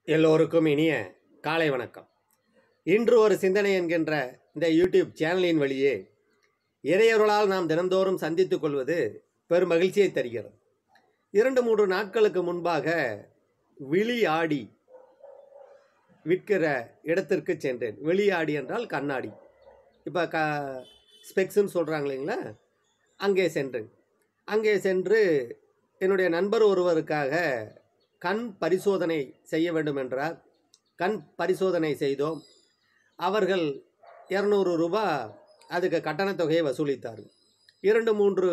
எல்லோருக்கும் இனிய காலை வணக்கம் இன்று ஒரு சிந்தனை என்கின்ற இந்த யூடியூப் சேனலின் வழியே இறையொருளால் நாம் தினந்தோறும் சந்தித்துக் கொள்வது பெரும் மகிழ்ச்சியை தருகிறது இரண்டு மூன்று நாட்களுக்கு முன்பாக விழி ஆடி விற்கிற இடத்திற்கு சென்றேன் வெளியாடி என்றால் கண்ணாடி இப்போ க ஸ்பெக்ஸுன்னு சொல்கிறாங்க இல்லைங்களா அங்கே சென்றேன் அங்கே சென்று என்னுடைய நண்பர் ஒருவருக்காக கண் பரிசோதனை செய்ய வேண்டும் என்றார் கண் பரிசோதனை செய்தோம் அவர்கள் இரநூறு ரூபாய் அதுக்கு கட்டணத் தொகையை வசூலித்தார்கள் இரண்டு மூன்று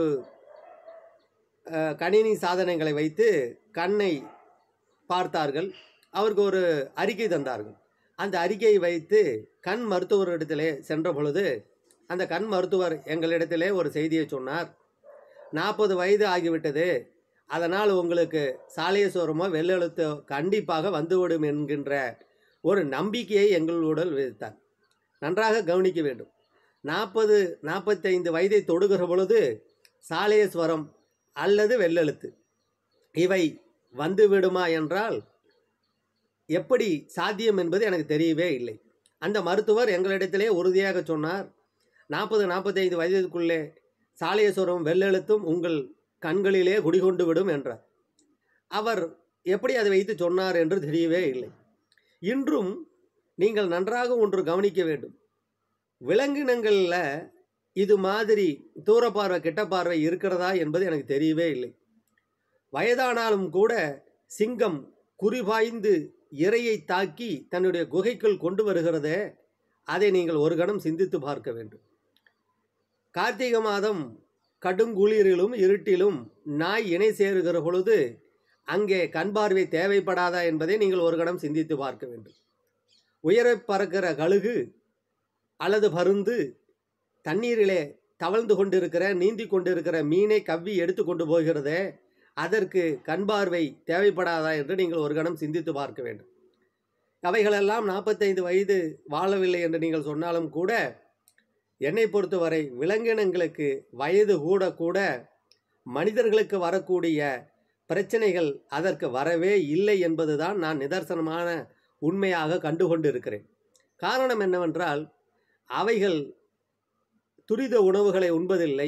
அஹ், கணினி சாதனங்களை வைத்து கண்ணை பார்த்தார்கள் அவருக்கு ஒரு அறிக்கை தந்தார்கள் அந்த அறிக்கையை வைத்து கண் மருத்துவரிடத்திலே சென்ற பொழுது அந்த கண் மருத்துவர் எங்களிடத்திலே ஒரு செய்தியை சொன்னார் நாற்பது வயது ஆகிவிட்டது அதனால் உங்களுக்கு சாலேஸ்வரமோ வெள்ளெழுத்தோ கண்டிப்பாக வந்துவிடும் என்கின்ற ஒரு நம்பிக்கையை எங்களுடன் விதித்தார் நன்றாக கவனிக்க வேண்டும் நாற்பது நாற்பத்தைந்து வயதை தொடுகிற பொழுது சாலேஸ்வரம் அல்லது வெள்ளெழுத்து இவை வந்து விடுமா என்றால் எப்படி சாத்தியம் என்பது எனக்கு தெரியவே இல்லை அந்த மருத்துவர் எங்களிடத்திலே உறுதியாக சொன்னார் நாற்பது நாற்பத்தைந்து வயதுக்குள்ளே சாலேஸ்வரம் வெள்ளெழுத்தும் உங்கள் கண்களிலே குடிகொண்டு விடும் என்றார் அவர் எப்படி அதை வைத்து சொன்னார் என்று தெரியவே இல்லை இன்றும் நீங்கள் நன்றாக ஒன்று கவனிக்க வேண்டும் விலங்கினங்களில் இது மாதிரி தூரப்பார்வை கிட்ட பார்வை இருக்கிறதா என்பது எனக்கு தெரியவே இல்லை வயதானாலும் கூட சிங்கம் குறிபாய்ந்து இரையை தாக்கி தன்னுடைய குகைக்குள் கொண்டு வருகிறதே அதை நீங்கள் ஒரு கணம் சிந்தித்து பார்க்க வேண்டும் கார்த்திகை மாதம் கடுங்குளிரிலும் இருட்டிலும் நாய் இணை சேருகிற பொழுது அங்கே கண் பார்வை தேவைப்படாதா என்பதை நீங்கள் ஒரு கணம் சிந்தித்து பார்க்க வேண்டும் உயர பறக்கிற கழுகு அல்லது பருந்து தண்ணீரிலே தவழ்ந்து கொண்டிருக்கிற நீந்தி கொண்டிருக்கிற மீனை கவ்வி எடுத்து கொண்டு போகிறதே அதற்கு கண் பார்வை தேவைப்படாதா என்று நீங்கள் ஒரு கணம் சிந்தித்து பார்க்க வேண்டும் அவைகளெல்லாம் நாற்பத்தைந்து வயது வாழவில்லை என்று நீங்கள் சொன்னாலும் கூட என்னை பொறுத்தவரை விலங்கினங்களுக்கு வயது கூட கூட மனிதர்களுக்கு வரக்கூடிய பிரச்சனைகள் அதற்கு வரவே இல்லை என்பதுதான் நான் நிதர்சனமான உண்மையாக கண்டுகொண்டு இருக்கிறேன் காரணம் என்னவென்றால் அவைகள் துரித உணவுகளை உண்பதில்லை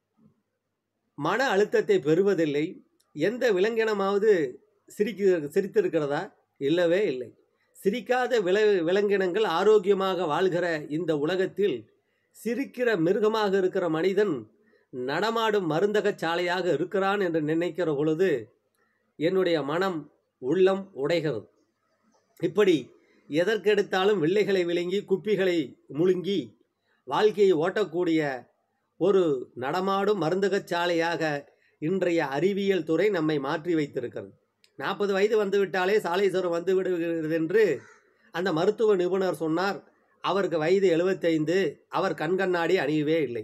மன அழுத்தத்தை பெறுவதில்லை எந்த விலங்கினமாவது சிரிக்க சிரித்திருக்கிறதா இல்லவே இல்லை சிரிக்காத வில விலங்கினங்கள் ஆரோக்கியமாக வாழ்கிற இந்த உலகத்தில் சிரிக்கிற மிருகமாக இருக்கிற மனிதன் நடமாடும் மருந்தகச் சாலையாக இருக்கிறான் என்று நினைக்கிற பொழுது என்னுடைய மனம் உள்ளம் உடைகிறது இப்படி எதற்கெடுத்தாலும் வில்லைகளை விழுங்கி குப்பிகளை முழுங்கி வாழ்க்கையை ஓட்டக்கூடிய ஒரு நடமாடும் மருந்தகச் சாலையாக இன்றைய அறிவியல் துறை நம்மை மாற்றி வைத்திருக்கிறது நாற்பது வயது வந்துவிட்டாலே சாலேஸ்வரம் வந்து விடுகிறது என்று அந்த மருத்துவ நிபுணர் சொன்னார் அவருக்கு வயது எழுபத்தைந்து அவர் கண்கண்ணாடி அணியவே இல்லை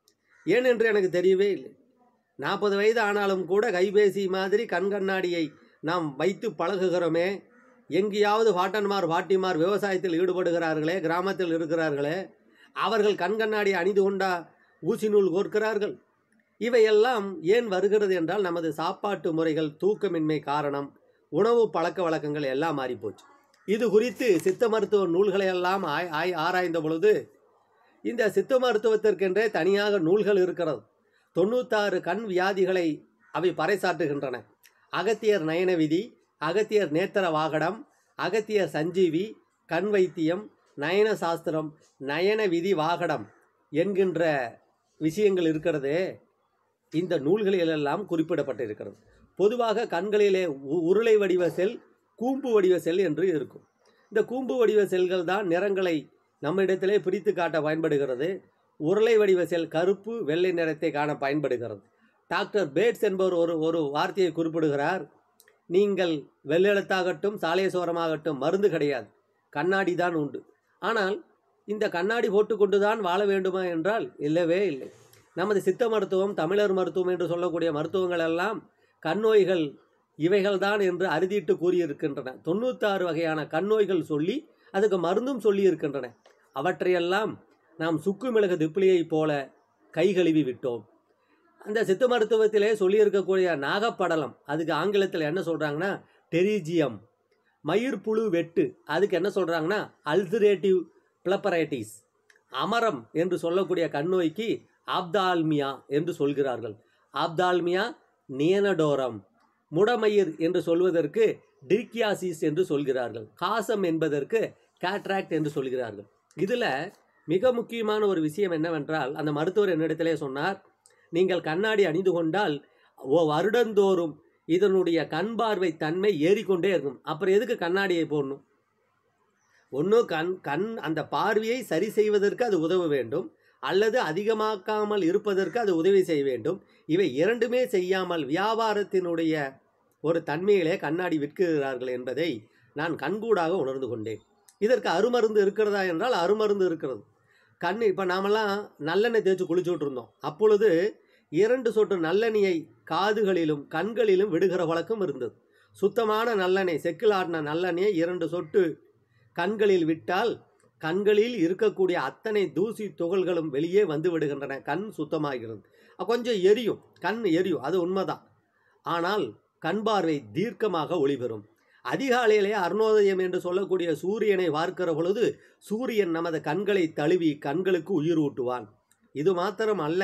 ஏன் என்று எனக்கு தெரியவே இல்லை நாற்பது வயது ஆனாலும் கூட கைபேசி மாதிரி கண்கண்ணாடியை நாம் வைத்து பழகுகிறோமே எங்கேயாவது பாட்டன்மார் பாட்டிமார் விவசாயத்தில் ஈடுபடுகிறார்களே கிராமத்தில் இருக்கிறார்களே அவர்கள் கண்கண்ணாடி அணிந்து கொண்டா ஊசி நூல் கோர்க்கிறார்கள் இவையெல்லாம் ஏன் வருகிறது என்றால் நமது சாப்பாட்டு முறைகள் தூக்கமின்மை காரணம் உணவு பழக்க வழக்கங்கள் எல்லாம் மாறிப்போச்சு இது குறித்து சித்த மருத்துவ நூல்களை எல்லாம் ஆய் ஆய் ஆராய்ந்த பொழுது இந்த சித்த மருத்துவத்திற்கென்றே தனியாக நூல்கள் இருக்கிறது தொண்ணூத்தாறு கண் வியாதிகளை அவை பறைசாற்றுகின்றன அகத்தியர் நயன விதி அகத்தியர் நேத்திர வாகடம் அகத்தியர் சஞ்சீவி கண் வைத்தியம் நயன சாஸ்திரம் நயன விதி வாகடம் என்கின்ற விஷயங்கள் இருக்கிறதே இந்த நூல்களிலெல்லாம் குறிப்பிடப்பட்டிருக்கிறது பொதுவாக கண்களிலே உ- உருளை வடிவ செல் கூம்பு வடிவ செல் என்று இருக்கும் இந்த கூம்பு வடிவ செல்கள் தான் நிறங்களை நம்மிடத்திலே பிரித்து காட்ட பயன்படுகிறது உருளை வடிவ செல் கருப்பு வெள்ளை நிறத்தை காண பயன்படுகிறது டாக்டர் பேட்ஸ் என்பவர் ஒரு ஒரு வார்த்தையை குறிப்பிடுகிறார் நீங்கள் வெள்ளெழுத்தாகட்டும் சாலேஸ்வரமாகட்டும் மருந்து கிடையாது கண்ணாடி தான் உண்டு ஆனால் இந்த கண்ணாடி போட்டுக்கொண்டு தான் வாழ வேண்டுமா என்றால் இல்லவே இல்லை நமது சித்த மருத்துவம் தமிழர் மருத்துவம் என்று சொல்லக்கூடிய மருத்துவங்கள் எல்லாம் கண்ணோய்கள் இவைகள்தான் என்று அறுதிட்டு கூறியிருக்கின்றன தொண்ணூத்தாறு வகையான கண்ணோய்கள் சொல்லி அதுக்கு மருந்தும் சொல்லி இருக்கின்றன அவற்றையெல்லாம் நாம் சுக்கு மிளகு திப்பிலியைப் போல கை கழுவி விட்டோம் அந்த சித்த மருத்துவத்திலே சொல்லியிருக்கக்கூடிய நாகப்படலம் அதுக்கு ஆங்கிலத்தில் என்ன சொல்கிறாங்கன்னா டெரிஜியம் மயிர்புழு வெட்டு அதுக்கு என்ன சொல்கிறாங்கன்னா அல்சரேட்டிவ் பிளப்பரைட்டிஸ் அமரம் என்று சொல்லக்கூடிய கண்ணோய்க்கு ஆப்தால்மியா என்று சொல்கிறார்கள் ஆப்தால்மியா நியனடோரம் முடமயிர் என்று சொல்வதற்கு டிரிக்கியாசிஸ் என்று சொல்கிறார்கள் காசம் என்பதற்கு கேட்ராக்ட் என்று சொல்கிறார்கள் இதில் மிக முக்கியமான ஒரு விஷயம் என்னவென்றால் அந்த மருத்துவர் என்னிடத்திலே சொன்னார் நீங்கள் கண்ணாடி அணிந்து கொண்டால் ஓ வருடந்தோறும் இதனுடைய கண் பார்வை தன்மை ஏறிக்கொண்டே இருக்கும் அப்புறம் எதுக்கு கண்ணாடியை போடணும் ஒன்றும் கண் கண் அந்த பார்வையை சரி செய்வதற்கு அது உதவ வேண்டும் அல்லது அதிகமாக்காமல் இருப்பதற்கு அது உதவி செய்ய வேண்டும் இவை இரண்டுமே செய்யாமல் வியாபாரத்தினுடைய ஒரு தன்மையிலே கண்ணாடி விற்கிறார்கள் என்பதை நான் கண்கூடாக உணர்ந்து கொண்டேன் இதற்கு அருமருந்து இருக்கிறதா என்றால் அருமருந்து இருக்கிறது கண் இப்போ நாமெல்லாம் நல்லெண்ணெய் தேய்ச்சி குளிச்சுட்டு இருந்தோம் அப்பொழுது இரண்டு சொட்டு நல்லெண்ணெயை காதுகளிலும் கண்களிலும் விடுகிற வழக்கம் இருந்தது சுத்தமான நல்லெண்ணெய் செக்கில் ஆடின நல்லெண்ணெயை இரண்டு சொட்டு கண்களில் விட்டால் கண்களில் இருக்கக்கூடிய அத்தனை தூசி துகள்களும் வெளியே வந்து விடுகின்றன கண் சுத்தமாகிறது அஹ் கொஞ்சம் எரியும் கண் எரியும் அது உண்மைதான் ஆனால் கண் பார்வை தீர்க்கமாக ஒளிபெறும் அதிகாலையிலே அருணோதயம் என்று சொல்லக்கூடிய சூரியனை பார்க்கிற பொழுது சூரியன் நமது கண்களை தழுவி கண்களுக்கு உயிர் ஊட்டுவான் இது மாத்திரம் அல்ல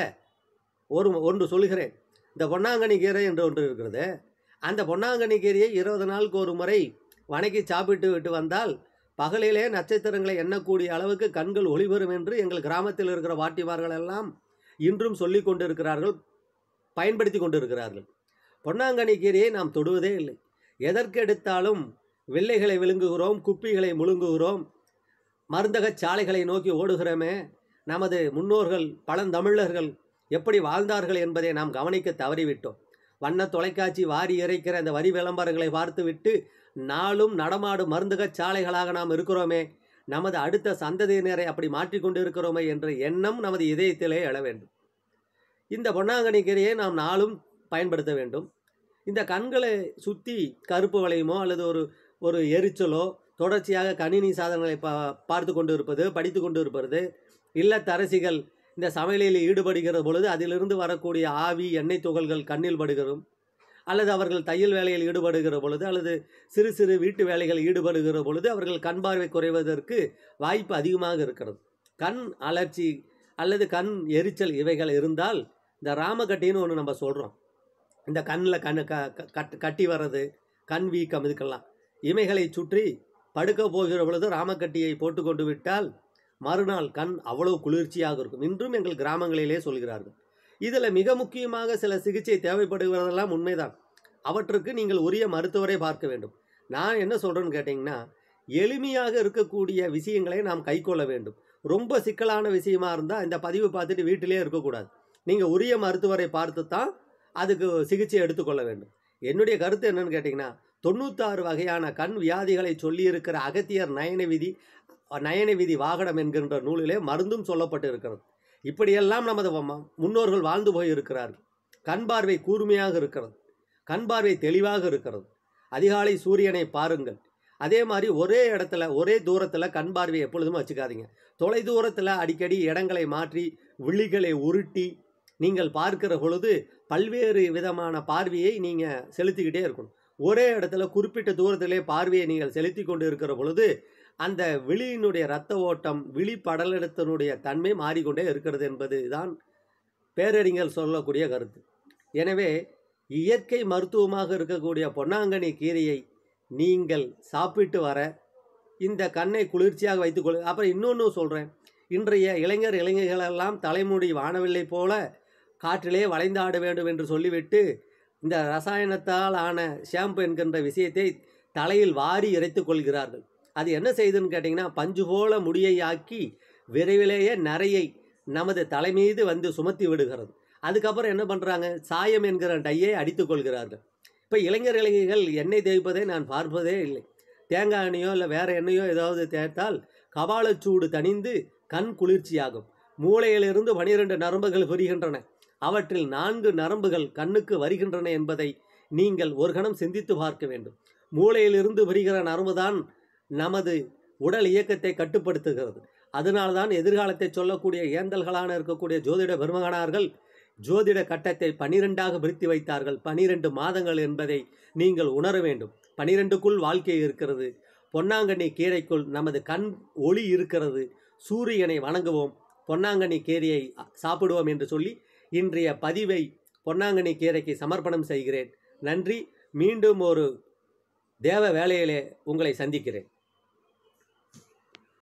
ஒரு ஒன்று சொல்கிறேன் இந்த பொன்னாங்கண்ணி கீரை என்று ஒன்று இருக்கிறது அந்த பொன்னாங்கண்ணி கீரையை இருபது நாளுக்கு ஒரு முறை வணக்கி சாப்பிட்டு விட்டு வந்தால் பகலிலே நட்சத்திரங்களை எண்ணக்கூடிய அளவுக்கு கண்கள் ஒளிபெறும் என்று எங்கள் கிராமத்தில் இருக்கிற வாட்டிமார்கள் எல்லாம் இன்றும் சொல்லி கொண்டிருக்கிறார்கள் பயன்படுத்தி கொண்டிருக்கிறார்கள் பொன்னாங்கண்ணி கீரையை நாம் தொடுவதே இல்லை எதற்கெடுத்தாலும் வெள்ளைகளை விழுங்குகிறோம் குப்பிகளை முழுங்குகிறோம் மருந்தகச் சாலைகளை நோக்கி ஓடுகிறோமே நமது முன்னோர்கள் பழந்தமிழர்கள் எப்படி வாழ்ந்தார்கள் என்பதை நாம் கவனிக்க தவறிவிட்டோம் வண்ண தொலைக்காட்சி வாரி இறைக்கிற அந்த வரி விளம்பரங்களை பார்த்துவிட்டு நாளும் நடமாடும் மருந்தகச் சாலைகளாக நாம் இருக்கிறோமே நமது அடுத்த சந்ததியினரை அப்படி மாற்றிக்கொண்டு இருக்கிறோமே என்ற எண்ணம் நமது இதயத்திலே எழ வேண்டும் இந்த பொன்னாங்கண்ணி கீரையை நாம் நாளும் பயன்படுத்த வேண்டும் இந்த கண்களை சுற்றி கருப்பு வளையமோ அல்லது ஒரு ஒரு எரிச்சலோ தொடர்ச்சியாக கணினி சாதனங்களை பா பார்த்து கொண்டு இருப்பது படித்து கொண்டு இருப்பது இல்லத்தரசிகள் இந்த சமையலில் ஈடுபடுகிற பொழுது அதிலிருந்து வரக்கூடிய ஆவி எண்ணெய் துகள்கள் கண்ணில் படுகிறோம் அல்லது அவர்கள் தையல் வேலையில் ஈடுபடுகிற பொழுது அல்லது சிறு சிறு வீட்டு வேலைகள் ஈடுபடுகிற பொழுது அவர்கள் கண் பார்வை குறைவதற்கு வாய்ப்பு அதிகமாக இருக்கிறது கண் அலர்ச்சி அல்லது கண் எரிச்சல் இவைகள் இருந்தால் இந்த ராமகட்டின்னு ஒன்று நம்ம சொல்கிறோம் இந்த கண்ணில் கண் க க- கட் கட்டி வர்றது கண் வீக்கம் இதுக்கெல்லாம் இமைகளை சுற்றி படுக்க போகிற பொழுது ராமக்கட்டியை போட்டு கொண்டு விட்டால் மறுநாள் கண் அவ்வளவு குளிர்ச்சியாக இருக்கும் இன்றும் எங்கள் கிராமங்களிலே சொல்கிறார்கள் இதில் மிக முக்கியமாக சில சிகிச்சை தேவைப்படுகிறதெல்லாம் உண்மைதான் அவற்றுக்கு நீங்கள் உரிய மருத்துவரை பார்க்க வேண்டும் நான் என்ன சொல்கிறேன்னு கேட்டிங்கன்னா எளிமையாக இருக்கக்கூடிய விஷயங்களை நாம் கைக்கொள்ள வேண்டும் ரொம்ப சிக்கலான விஷயமா இருந்தால் இந்த பதிவு பார்த்துட்டு வீட்டிலே இருக்கக்கூடாது நீங்கள் உரிய மருத்துவரை பார்த்து தான் அதுக்கு சிகிச்சை எடுத்துக்கொள்ள வேண்டும் என்னுடைய கருத்து என்னன்னு கேட்டிங்கன்னா தொண்ணூத்தாறு வகையான கண் வியாதிகளை சொல்லியிருக்கிற அகத்தியர் நயன விதி நயன விதி வாகனம் என்கின்ற நூலிலே மருந்தும் சொல்லப்பட்டு இருக்கிறது இப்படியெல்லாம் நமது ம- முன்னோர்கள் வாழ்ந்து போய் இருக்கிறார்கள் கண் பார்வை கூர்மையாக இருக்கிறது கண் பார்வை தெளிவாக இருக்கிறது அதிகாலை சூரியனை பாருங்கள் அதே மாதிரி ஒரே இடத்துல ஒரே தூரத்தில் கண் பார்வை எப்பொழுதும் வச்சுக்காதீங்க தொலை தூரத்தில் அடிக்கடி இடங்களை மாற்றி விழிகளை உருட்டி நீங்கள் பார்க்கிற பொழுது பல்வேறு விதமான பார்வையை நீங்கள் செலுத்திக்கிட்டே இருக்கணும் ஒரே இடத்துல குறிப்பிட்ட தூரத்திலே பார்வையை நீங்கள் செலுத்தி கொண்டு இருக்கிற பொழுது அந்த விழியினுடைய இரத்த ஓட்டம் விழி படலத்தினுடைய தன்மை மாறிக்கொண்டே இருக்கிறது என்பது தான் பேரறிஞர் சொல்லக்கூடிய கருத்து எனவே இயற்கை மருத்துவமாக இருக்கக்கூடிய பொன்னாங்கண்ணி கீரையை நீங்கள் சாப்பிட்டு வர இந்த கண்ணை குளிர்ச்சியாக வைத்துக்கொள் அப்புறம் இன்னொன்று சொல்கிறேன் இன்றைய இளைஞர் இளைஞர்களெல்லாம் தலைமுடி வானவில்லை போல காற்றிலே வளைந்தாட வேண்டும் என்று சொல்லிவிட்டு இந்த ரசாயனத்தால் ஆன ஷாம்பு என்கின்ற விஷயத்தை தலையில் வாரி இறைத்துக் கொள்கிறார்கள் அது என்ன செய்யுதுன்னு கேட்டிங்கன்னா பஞ்சு போல முடியை ஆக்கி விரைவிலேயே நரையை நமது தலை மீது வந்து சுமத்தி விடுகிறது அதுக்கப்புறம் என்ன பண்ணுறாங்க சாயம் என்கிற டையை அடித்துக் கொள்கிறார்கள் இப்போ இளைஞர் இளைஞர்கள் எண்ணெய் தேய்ப்பதை நான் பார்ப்பதே இல்லை தேங்காய் எண்ணெயோ இல்லை வேறு எண்ணெயோ ஏதாவது தேய்த்தால் கபாலச்சூடு தணிந்து கண் குளிர்ச்சியாகும் மூளையிலிருந்து பனிரெண்டு நரம்புகள் புரிகின்றன அவற்றில் நான்கு நரம்புகள் கண்ணுக்கு வருகின்றன என்பதை நீங்கள் ஒரு கணம் சிந்தித்து பார்க்க வேண்டும் மூளையிலிருந்து வருகிற நரம்புதான் நமது உடல் இயக்கத்தை கட்டுப்படுத்துகிறது அதனால்தான் எதிர்காலத்தை சொல்லக்கூடிய ஏந்தல்களான இருக்கக்கூடிய ஜோதிட பெருமகனார்கள் ஜோதிட கட்டத்தை பனிரெண்டாக பிரித்து வைத்தார்கள் பனிரெண்டு மாதங்கள் என்பதை நீங்கள் உணர வேண்டும் பனிரெண்டுக்குள் வாழ்க்கை இருக்கிறது பொன்னாங்கண்ணி கீரைக்குள் நமது கண் ஒளி இருக்கிறது சூரியனை வணங்குவோம் பொன்னாங்கண்ணி கீரையை சாப்பிடுவோம் என்று சொல்லி இன்றைய பதிவை பொன்னாங்கண்ணி கீரைக்கு சமர்ப்பணம் செய்கிறேன் நன்றி மீண்டும் ஒரு தேவ வேலையிலே உங்களை சந்திக்கிறேன்